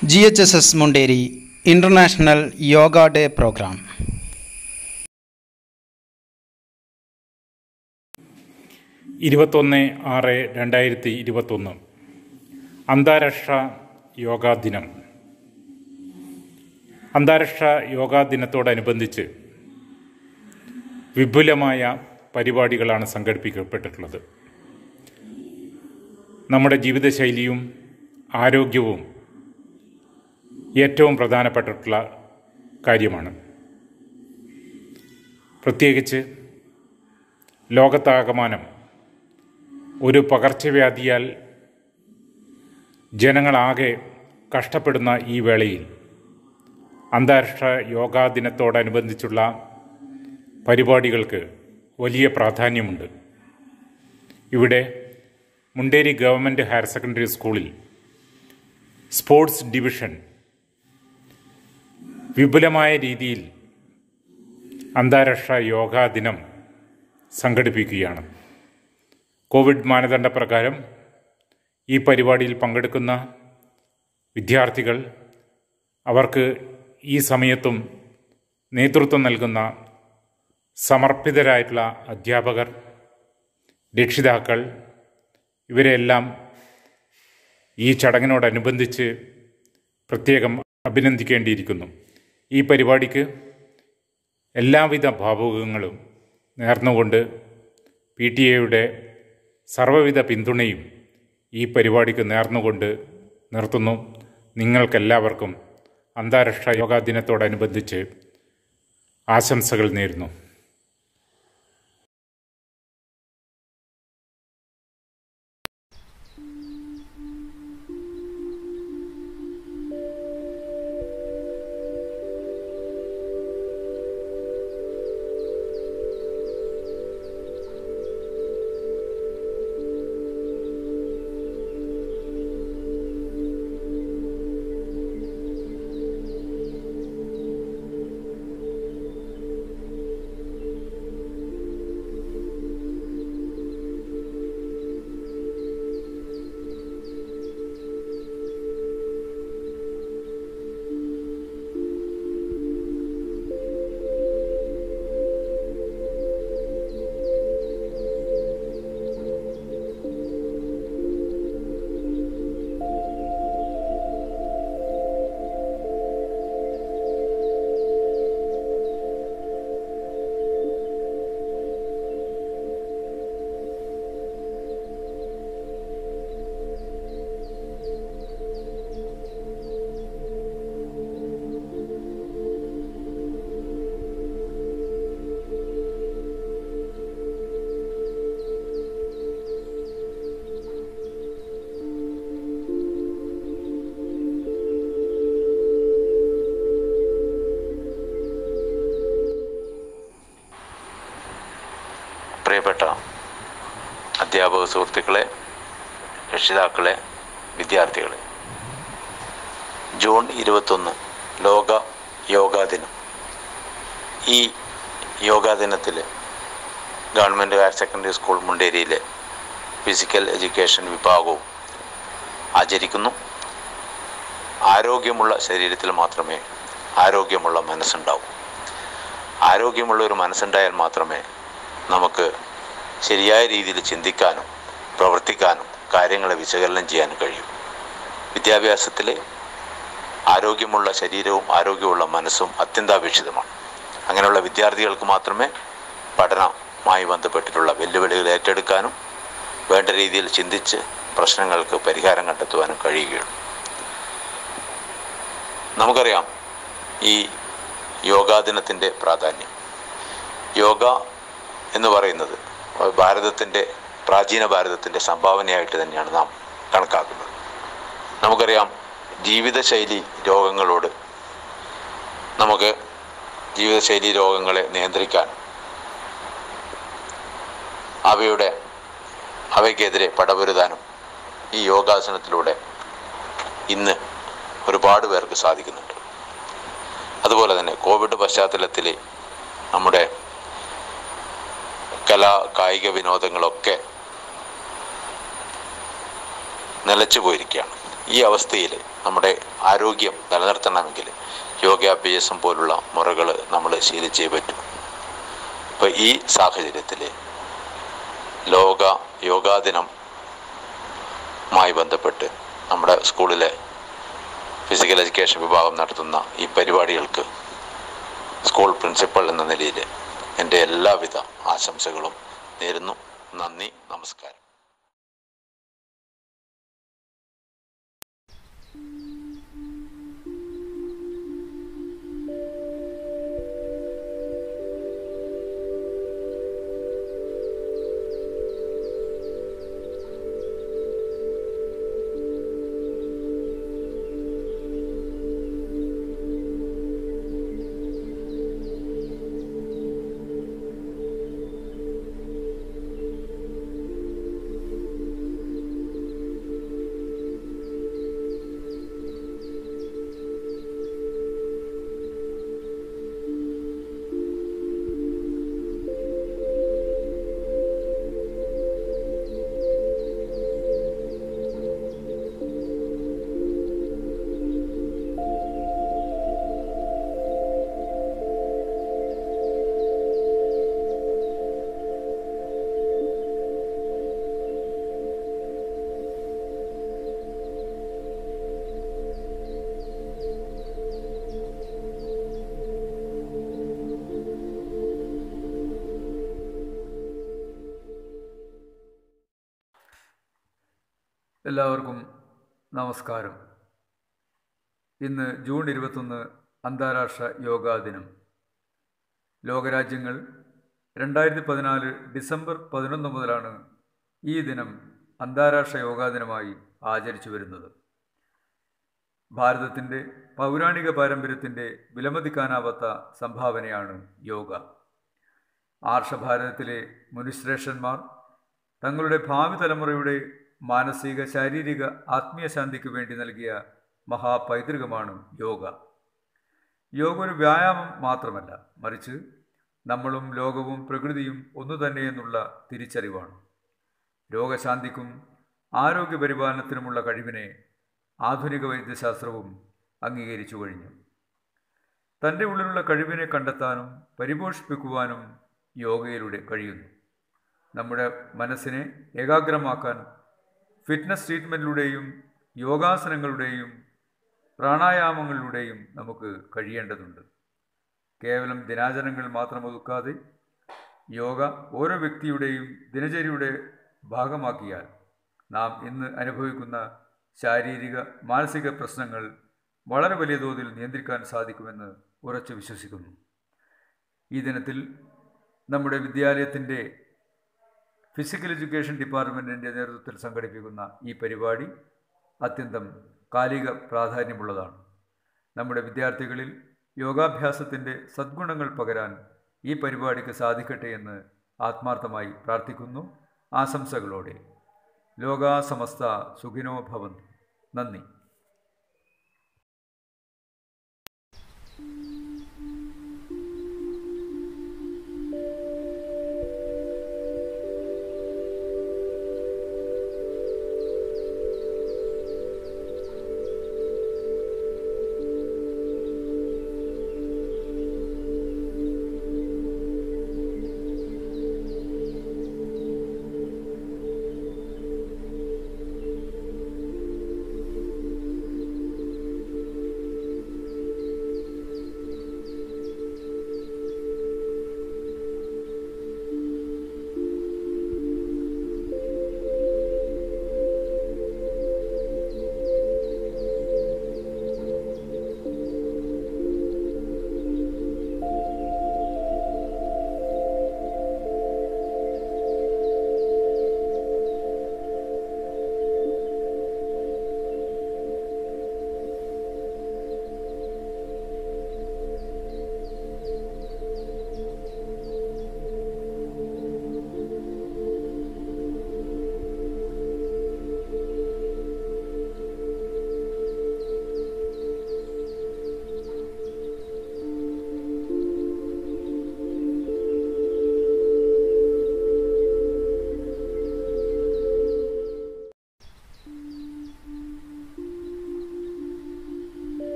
G H S S Munderi international yoga day programme ഇരുപത്തൊന്ന് ആറ് രണ്ടായിരത്തി ഇരുപത്തൊന്ന് അന്താരാഷ്ട്ര യോഗാ ദിനം അന്താരാഷ്ട്ര യോഗാ ദിനത്തോടനുബന്ധിച്ച് വിപുലമായ പരിപാടികളാണ് സംഘടിപ്പിക്കപ്പെട്ടിട്ടുള്ളത് നമ്മുടെ ജീവിതശൈലിയും ആരോഗ്യവും ഏറ്റവും പ്രധാനപ്പെട്ടിട്ടുള്ള കാര്യമാണ് പ്രത്യേകിച്ച് ലോകത്താകമാനം ഒരു പകർച്ചവ്യാധിയാൽ ജനങ്ങളാകെ കഷ്ടപ്പെടുന്ന ഈ വേളയിൽ അന്താരാഷ്ട്ര യോഗാ ദിനത്തോടനുബന്ധിച്ചുള്ള പരിപാടികൾക്ക് വലിയ പ്രാധാന്യമുണ്ട് ഇവിടെ മുണ്ടേരി ഗവൺമെൻറ് ഹയർ സെക്കൻഡറി സ്കൂളിൽ സ്പോർട്സ് ഡിവിഷൻ വിപുലമായ രീതിയിൽ അന്താരാഷ്ട്ര യോഗാ ദിനം സംഘടിപ്പിക്കുകയാണ് കോവിഡ് മാനദണ്ഡപ്രകാരം ഈ പരിപാടിയിൽ പങ്കെടുക്കുന്ന വിദ്യാർത്ഥികൾ അവർക്ക് ഈ സമയത്തും നേതൃത്വം നൽകുന്ന സമർപ്പിതരായിട്ടുള്ള അധ്യാപകർ രക്ഷിതാക്കൾ ഇവരെല്ലാം ഈ ചടങ്ങിനോടനുബന്ധിച്ച് പ്രത്യേകം അഭിനന്ദിക്കേണ്ടിയിരിക്കുന്നു ഈ പരിപാടിക്ക് എല്ലാവിധ ഭാവുകങ്ങളും നേർന്നുകൊണ്ട് പി ടി എയുടെ സർവ്വവിധ പിന്തുണയും ഈ പരിപാടിക്ക് നേർന്നുകൊണ്ട് നിർത്തുന്നു നിങ്ങൾക്കെല്ലാവർക്കും അന്താരാഷ്ട്ര യോഗാ ദിനത്തോടനുബന്ധിച്ച് ആശംസകൾ നേരുന്നു പ്രിയപ്പെട്ട അധ്യാപക സുഹൃത്തുക്കളെ രക്ഷിതാക്കളെ വിദ്യാർത്ഥികളെ ജൂൺ ഇരുപത്തൊന്ന് ലോക യോഗാ ദിനം ഈ യോഗാ ദിനത്തിൽ ഗവൺമെൻറ് ഹയർ സെക്കൻഡറി സ്കൂൾ മുണ്ടേരിയിലെ ഫിസിക്കൽ എഡ്യൂക്കേഷൻ വിഭാഗവും ആചരിക്കുന്നു ആരോഗ്യമുള്ള ശരീരത്തിൽ മാത്രമേ ആരോഗ്യമുള്ള മനസ്സുണ്ടാവൂ ആരോഗ്യമുള്ള ഒരു മനസ്സുണ്ടായാൽ മാത്രമേ നമുക്ക് ശരിയായ രീതിയിൽ ചിന്തിക്കാനും പ്രവർത്തിക്കാനും കാര്യങ്ങളെ വിശകലനം ചെയ്യാനും കഴിയും വിദ്യാഭ്യാസത്തിൽ ആരോഗ്യമുള്ള ശരീരവും ആരോഗ്യമുള്ള മനസ്സും അത്യന്താപേക്ഷിതമാണ് അങ്ങനെയുള്ള വിദ്യാർത്ഥികൾക്ക് മാത്രമേ പഠനവുമായി ബന്ധപ്പെട്ടിട്ടുള്ള വെല്ലുവിളികൾ ഏറ്റെടുക്കാനും വേണ്ട രീതിയിൽ ചിന്തിച്ച് പ്രശ്നങ്ങൾക്ക് പരിഹാരം കണ്ടെത്തുവാനും കഴിയുകയുള്ളൂ നമുക്കറിയാം ഈ യോഗാ ദിനത്തിൻ്റെ പ്രാധാന്യം യോഗ എന്ന് പറയുന്നത് ഭാരതത്തിൻ്റെ പ്രാചീന ഭാരതത്തിൻ്റെ സംഭാവനയായിട്ട് തന്നെയാണ് നാം കണക്കാക്കുന്നത് നമുക്കറിയാം ജീവിതശൈലി രോഗങ്ങളോട് നമുക്ക് ജീവിതശൈലി രോഗങ്ങളെ നിയന്ത്രിക്കാൻ അവയുടെ അവയ്ക്കെതിരെ പടപൊരുതാനും ഈ യോഗാസനത്തിലൂടെ ഇന്ന് ഒരുപാട് പേർക്ക് സാധിക്കുന്നുണ്ട് അതുപോലെ തന്നെ കോവിഡ് പശ്ചാത്തലത്തിൽ നമ്മുടെ കലാ കായിക വിനോദങ്ങളൊക്കെ നിലച്ചു പോയിരിക്കുകയാണ് ഈ അവസ്ഥയിൽ നമ്മുടെ ആരോഗ്യം നിലനിർത്തണമെങ്കിൽ യോഗാഭ്യാസം പോലുള്ള മുറകൾ നമ്മൾ ശീലിച്ചേ പറ്റൂ അപ്പോൾ ഈ സാഹചര്യത്തിൽ ലോക യോഗാ ദിനമായി ബന്ധപ്പെട്ട് നമ്മുടെ സ്കൂളിലെ ഫിസിക്കൽ എഡ്യൂക്കേഷൻ വിഭാഗം നടത്തുന്ന ഈ പരിപാടികൾക്ക് സ്കൂൾ പ്രിൻസിപ്പൽ എന്ന നിലയിൽ എൻ്റെ എല്ലാവിധ ആശംസകളും നേരുന്നു നന്ദി നമസ്കാരം എല്ലാവർക്കും നമസ്കാരം ഇന്ന് ജൂൺ ഇരുപത്തൊന്ന് അന്താരാഷ്ട്ര യോഗാ ദിനം ലോകരാജ്യങ്ങൾ രണ്ടായിരത്തി പതിനാല് ഡിസംബർ പതിനൊന്ന് മുതലാണ് ഈ ദിനം അന്താരാഷ്ട്ര യോഗാ ദിനമായി ആചരിച്ചു വരുന്നത് ഭാരതത്തിൻ്റെ പൗരാണിക പാരമ്പര്യത്തിൻ്റെ വിലമതിക്കാനാവാത്ത സംഭാവനയാണ് യോഗ ആർഷഭാരതത്തിലെ മുനിശ്രേഷ്ഠന്മാർ തങ്ങളുടെ ഭാവി തലമുറയുടെ മാനസിക ശാരീരിക ആത്മീയ ശാന്തിക്ക് വേണ്ടി നൽകിയ മഹാപൈതൃകമാണ് യോഗ യോഗ ഒരു വ്യായാമം മാത്രമല്ല മറിച്ച് നമ്മളും ലോകവും പ്രകൃതിയും ഒന്നു തന്നെയെന്നുള്ള തിരിച്ചറിവാണ് രോഗശാന്തിക്കും ആരോഗ്യ പരിപാലനത്തിനുമുള്ള കഴിവിനെ ആധുനിക വൈദ്യശാസ്ത്രവും അംഗീകരിച്ചു കഴിഞ്ഞു തൻ്റെ ഉള്ളിലുള്ള കഴിവിനെ കണ്ടെത്താനും പരിപോഷിപ്പിക്കുവാനും യോഗയിലൂടെ കഴിയുന്നു നമ്മുടെ മനസ്സിനെ ഏകാഗ്രമാക്കാൻ ഫിറ്റ്നസ് ട്രീറ്റ്മെൻറ്റിലൂടെയും യോഗാസനങ്ങളുടെയും പ്രാണായാമങ്ങളിലൂടെയും നമുക്ക് കഴിയേണ്ടതുണ്ട് കേവലം ദിനാചരണങ്ങൾ മാത്രം ഒതുക്കാതെ യോഗ ഓരോ വ്യക്തിയുടെയും ദിനചര്യയുടെ ഭാഗമാക്കിയാൽ നാം ഇന്ന് അനുഭവിക്കുന്ന ശാരീരിക മാനസിക പ്രശ്നങ്ങൾ വളരെ വലിയ തോതിൽ നിയന്ത്രിക്കാൻ സാധിക്കുമെന്ന് ഉറച്ചു വിശ്വസിക്കുന്നു ഈ ദിനത്തിൽ നമ്മുടെ വിദ്യാലയത്തിൻ്റെ ഫിസിക്കൽ എഡ്യൂക്കേഷൻ ഡിപ്പാർട്ട്മെൻറ്റിൻ്റെ നേതൃത്വത്തിൽ സംഘടിപ്പിക്കുന്ന ഈ പരിപാടി അത്യന്തം കാലിക പ്രാധാന്യമുള്ളതാണ് നമ്മുടെ വിദ്യാർത്ഥികളിൽ യോഗാഭ്യാസത്തിൻ്റെ സദ്ഗുണങ്ങൾ പകരാൻ ഈ പരിപാടിക്ക് സാധിക്കട്ടെ എന്ന് ആത്മാർത്ഥമായി പ്രാർത്ഥിക്കുന്നു ആശംസകളോടെ ലോകാ സമസ്ത സുഖിനോ ഭവന്തു നന്ദി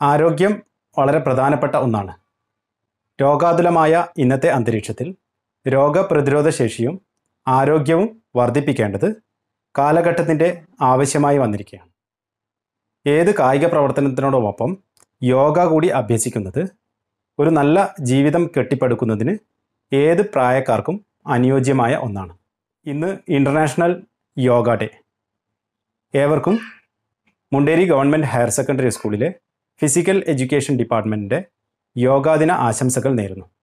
ആരോഗ്യം വളരെ പ്രധാനപ്പെട്ട ഒന്നാണ് രോഗാതുലമായ ഇന്നത്തെ അന്തരീക്ഷത്തിൽ രോഗപ്രതിരോധ ശേഷിയും ആരോഗ്യവും വർദ്ധിപ്പിക്കേണ്ടത് കാലഘട്ടത്തിൻ്റെ ആവശ്യമായി വന്നിരിക്കുകയാണ് ഏത് കായിക പ്രവർത്തനത്തിനോടൊപ്പം യോഗ കൂടി അഭ്യസിക്കുന്നത് ഒരു നല്ല ജീവിതം കെട്ടിപ്പടുക്കുന്നതിന് ഏത് പ്രായക്കാർക്കും അനുയോജ്യമായ ഒന്നാണ് ഇന്ന് ഇൻ്റർനാഷണൽ യോഗ ഡേ ഏവർക്കും മുണ്ടേരി ഗവൺമെൻറ് ഹയർ സെക്കൻഡറി സ്കൂളിലെ ഫിസിക്കൽ എഡ്യൂക്കേഷൻ ഡിപ്പാർട്ട്മെൻറ്റിൻ്റെ യോഗാദിന ആശംസകൾ നേരുന്നു